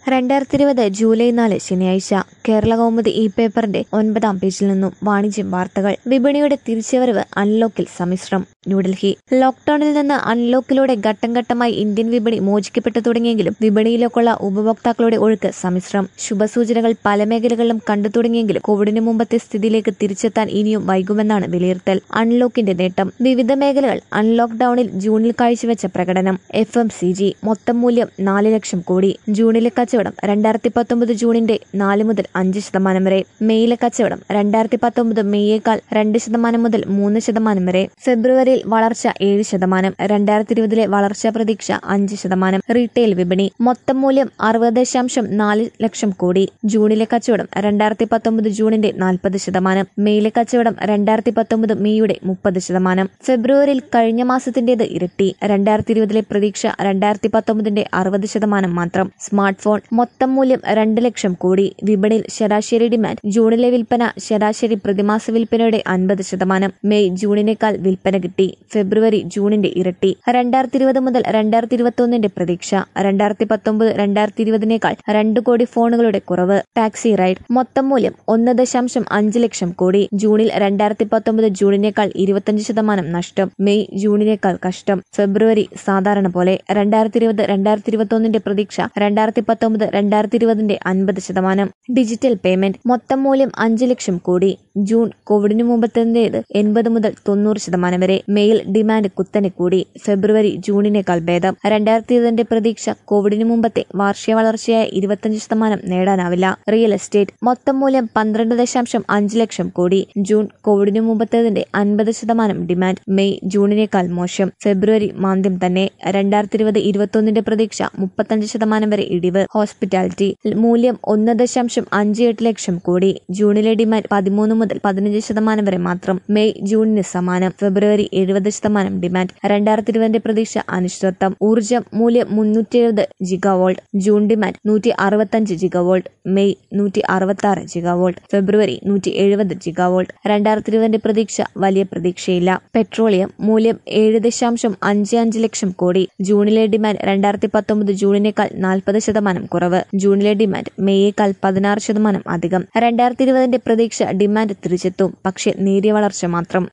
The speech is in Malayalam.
രണ്ടായിരത്തി ഇരുപത് ജൂലൈ നാല് ശനിയാഴ്ച കേരള കൗമുദി ഇ പേപ്പറിന്റെ ഒൻപതാം പേജിൽ നിന്നും വാണിജ്യം വാർത്തകൾ വിപണിയുടെ തിരിച്ചുവരവ് അൺലോക്കിൽ സമ്മിശ്രം ന്യൂഡൽഹി ലോക്ഡൌണിൽ നിന്ന് അൺലോക്കിലൂടെ ഘട്ടം ഘട്ടമായി ഇന്ത്യൻ വിപണി മോചിക്കപ്പെട്ടു തുടങ്ങിയെങ്കിലും വിപണിയിലേക്കുള്ള ഉപഭോക്താക്കളുടെ ഒഴുക്ക് സമ്മിശ്രം ശുഭസൂചനകൾ പല മേഖലകളിലും കണ്ടു തുടങ്ങിയെങ്കിലും കോവിഡിന് മുമ്പത്തെ സ്ഥിതിയിലേക്ക് തിരിച്ചെത്താൻ ഇനിയും വൈകുമെന്നാണ് വിലയിരുത്തൽ അൺലോക്കിന്റെ നേട്ടം വിവിധ മേഖലകൾ അൺലോക്ക് ഡൌണിൽ ജൂണിൽ കാഴ്ചവെച്ച പ്രകടനം എഫ് എം സി ജി മൊത്തം മൂല്യം നാല് ലക്ഷം കോടി ജൂണിലെ കച്ചവടം രണ്ടായിരത്തി പത്തൊമ്പത് ജൂണിന്റെ നാല് മുതൽ അഞ്ച് ശതമാനം വരെ മെയ്യിലെ കച്ചവടം രണ്ടായിരത്തി പത്തൊമ്പത് മെയ്യേക്കാൾ രണ്ട് ശതമാനം മുതൽ മൂന്ന് ശതമാനം വരെ ഫെബ്രുവരിയിൽ വളർച്ച ഏഴ് ശതമാനം രണ്ടായിരത്തി ഇരുപതിലെ വളർച്ചാ പ്രതീക്ഷ അഞ്ച് ശതമാനം റീറ്റെയിൽ വിപണി മൊത്തം മൂല്യം അറുപത് ദശാംശം നാല് ലക്ഷം കോടി ജൂണിലെ കച്ചവടം രണ്ടായിരത്തി പത്തൊമ്പത് ജൂണിന്റെ നാൽപ്പത് ശതമാനം മെയ്യിലെ കച്ചവടം രണ്ടായിരത്തി പത്തൊമ്പത് മെയ്യുടെ മുപ്പത് ശതമാനം ഫെബ്രുവരിയിൽ കഴിഞ്ഞ മാസത്തിന്റേത് ഇരട്ടി രണ്ടായിരത്തി ഇരുപതിലെ പ്രതീക്ഷ രണ്ടായിരത്തി പത്തൊമ്പതിന്റെ അറുപത് ശതമാനം മാത്രം സ്മാർട്ട് ഫോൺ മൊത്തം മൂല്യം രണ്ട് ലക്ഷം കോടി വിപണിയിൽ ശരാശരി ഡിമാൻഡ് ജൂണിലെ വിൽപ്പന ശരാശരി പ്രതിമാസ വിൽപ്പനയുടെ അൻപത് ശതമാനം മെയ് ജൂണിനേക്കാൾ വിൽപ്പന കിട്ടി ഫെബ്രുവരി ജൂണിന്റെ ഇരട്ടി രണ്ടായിരത്തി ഇരുപത് മുതൽ രണ്ടായിരത്തി ഇരുപത്തി ഒന്നിന്റെ പ്രതീക്ഷ രണ്ടായിരത്തി പത്തൊമ്പത് രണ്ടായിരത്തി ഇരുപതിനേക്കാൾ രണ്ട് കോടി ഫോണുകളുടെ കുറവ് ടാക്സി റൈഡ് മൊത്തം മൂല്യം ഒന്ന് ദശാംശം അഞ്ച് ലക്ഷം കോടി ജൂണിൽ രണ്ടായിരത്തി പത്തൊമ്പത് ജൂണിനേക്കാൾ ഇരുപത്തഞ്ച് ശതമാനം നഷ്ടം മെയ് ജൂണിനേക്കാൾ കഷ്ടം ഫെബ്രുവരി സാധാരണ പോലെ രണ്ടായിരത്തി ഇരുപത് രണ്ടായിരത്തി ഇരുപത്തി ഒന്നിന്റെ പ്രതീക്ഷ രണ്ടായിരത്തി പത്തൊമ്പത് രണ്ടായിരത്തി ഇരുപതിന്റെ അൻപത് ശതമാനം ഡിജിറ്റൽ പേയ്മെന്റ് മൊത്തം മൂല്യം അഞ്ച് ലക്ഷം കോടി ജൂൺ കോവിഡിന് മുമ്പത്തേത് എൺപത് മുതൽ തൊണ്ണൂറ് ശതമാനം വരെ മെയിൽ ഡിമാൻഡ് കുത്തനെ കൂടി ഫെബ്രുവരി ജൂണിനേക്കാൾ ഭേദം രണ്ടായിരത്തി ഇരുപതിന്റെ പ്രതീക്ഷ കോവിഡിന് മുമ്പത്തെ വാർഷിക വളർച്ചയായ ഇരുപത്തഞ്ച് ശതമാനം നേടാനാവില്ല റിയൽ എസ്റ്റേറ്റ് മൊത്തം മൂല്യം പന്ത്രണ്ട് ദശാംശം അഞ്ച് ലക്ഷം കോടി ജൂൺ കോവിഡിന് മുമ്പത്തേതിന്റെ അൻപത് ശതമാനം ഡിമാൻഡ് മെയ് ജൂണിനേക്കാൾ മോശം ഫെബ്രുവരി മാന്ദ്യം തന്നെ രണ്ടായിരത്തി ഇരുപത് ഇരുപത്തൊന്നിന്റെ പ്രതീക്ഷ മുപ്പത്തഞ്ച് ശതമാനം വരെ ഇടിവ് ഹോസ്പിറ്റാലിറ്റി മൂല്യം ഒന്ന് ദശാംശം അഞ്ച് എട്ട് ലക്ഷം കോടി ജൂണിലെ ഡിമാൻഡ് പതിമൂന്ന് മുതൽ പതിനഞ്ച് ശതമാനം വരെ മാത്രം മെയ് ജൂണിന് സമാനം ഫെബ്രുവരി എഴുപത് ശതമാനം ഡിമാൻഡ് രണ്ടായിരത്തി ഇരുപതിന്റെ പ്രതീക്ഷ അനിശ്ചിതത്വം ഊർജ്ജം മൂല്യം മുന്നൂറ്റി എഴുപത് ജിഗാവോൾട്ട് ജൂൺ ഡിമാൻഡ് നൂറ്റി അറുപത്തഞ്ച് ജിഗാവോൾട്ട് മെയ് നൂറ്റി അറുപത്തി ആറ് ജിഗാവോൾട്ട് ഫെബ്രുവരി നൂറ്റി എഴുപത് ജിഗാവോൾട്ട് രണ്ടായിരത്തി ഇരുപതിന്റെ പ്രതീക്ഷ വലിയ പ്രതീക്ഷയില്ല പെട്രോളിയം മൂല്യം ഏഴ് ദശാംശം അഞ്ച് അഞ്ച് ലക്ഷം കോടി ജൂണിലെ ഡിമാൻഡ് രണ്ടായിരത്തി പത്തൊമ്പത് ജൂണിനേക്കാൾ നാൽപ്പത് ശതമാനം കുറവ് ജൂണിലെ ഡിമാൻഡ് മെയ്യേക്കാൾ പതിനാറ് ശതമാനം അധികം രണ്ടായിരത്തി ഇരുപതിന്റെ പ്രതീക്ഷ ഡിമാൻഡ് തിരിച്ചെത്തും പക്ഷേ നേരിയ വളർച്ച മാത്രം